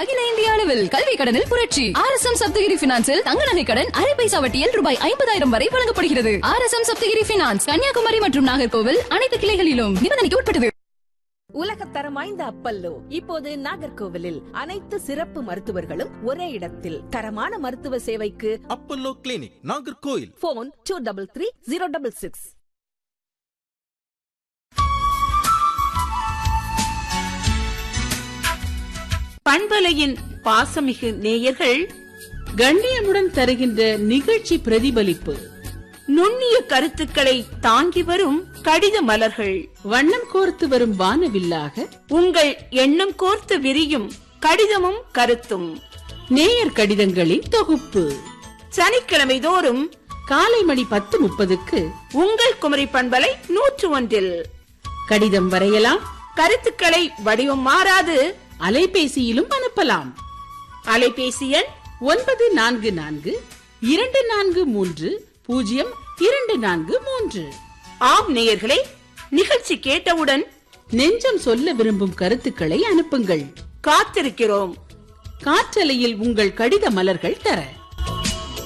அகில இந்திய அளவில் கல்வி கடனில் புரட்சி ஆர் எஸ் எம் சப்தகிரி பினான்சில் தங்க நகை கடன் அரை பைசா வட்டியில் ரூபாய் ஐம்பதாயிரம் வரை வழங்கப்படுகிறது R S M Saptagiri finance Kanyakumari மற்றும் நாகர்கோவில் அனைத்து கிளைகளிலும் நிபந்தனைக்கு உட்பட்டது உலகத்தரம் வாய்ந்த அப்பல்லோ இப்போது நாகர்கோவிலில் அனைத்து சிறப்பு மருத்துவர்களும் ஒரே இடத்தில் தரமான மருத்துவ சேவைக்கு Apollo clinic Nagercoil phone two double three zero double six பண்பலையின் பாசமிகு நேயர்கள் கண்ணியமுடன் தருகின்ற நிகழ்ச்சி பிரதிபலிப்பு நுண்ணிய கருத்துக்களை தாங்கி வரும் கடித மலர்கள் வண்ணம் கோர்த்து வரும் வானவில்லாக உங்கள் எண்ணம் கோர்த்து விரியும் கடிதமும் கருத்தும் நேயர் கடிதங்களின் தொகுப்பு சனிக்கிழமை தோறும் காலை மணி பத்து முப்பதுக்கு உங்கள் குமரி பண்பலை நூற்று ஒன்றில் கடிதம் வரையலாம் கருத்துக்களை வடிவம் மாறாது அலைபேசியிலும் அனுப்பலாம் அலைபேசி எண் ஒன்பது நான்கு நான்கு இரண்டு நான்கு மூன்று பூஜ்ஜியம் இரண்டு நான்கு மூன்று ஆம் நேயர்களே நிகழ்ச்சி கேட்டவுடன் நெஞ்சம் சொல்ல விரும்பும் கருத்துக்களை அனுப்புங்கள் காத்திருக்கிறோம் காற்றலையில் உங்கள் கடித மலர்கள் தர